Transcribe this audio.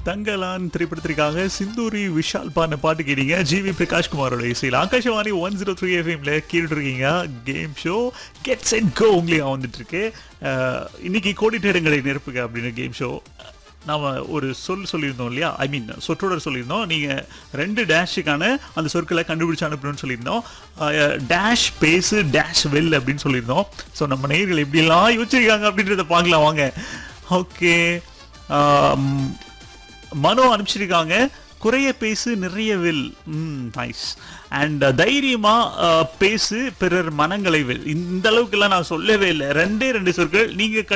தங்கலான் திரைப்படத்திற்காக சிந்தூரி விஷால் பாடின பாட்டு கேட்டீங்க ஜிவி பிரகாஷ் குமாரோட இசையில் ஆகாஷவாணி ஒன் ஜீரோ த்ரீ எஃப்எம்ல கேட்டுட்டு இருக்கீங்க game show gets and go உங்களே வந்துட்டு இருக்கு அஹ், இன்னைக்கு கோடிட்டேடங்களை நிரப்புக அப்படின்னு கேம் ஷோ நாம ஒரு சொல் சொல்லியிருந்தோம் இல்லையா ஐ மீன் சொற்றொடர் சொல்லியிருந்தோம் நீங்கள் ரெண்டு டேஷுக்கான அந்த சொற்களை கண்டுபிடிச்சு அனுப்பணும்னு சொல்லியிருந்தோம் டேஷ் பேசு டேஷ் வெல் அப்படின்னு சொல்லியிருந்தோம் ஸோ நம்ம நேயர்கள் எப்படிலாம் யோசிச்சிருக்காங்க அப்படின்றத பார்க்கலாம் வாங்க ஓகே மனோ அனுப்பிச்சிருக்காங்க குறைய பேசு நிறைய வில் ம் நைஸ் அண்ட் தைரியமா அஹ், பேசு பிறர் மனங்களை வெல் இந்த அளவுக்குலாம் நான் சொல்லவே இல்லை ரெண்டே ரெண்டு சொற்கள் நீங்க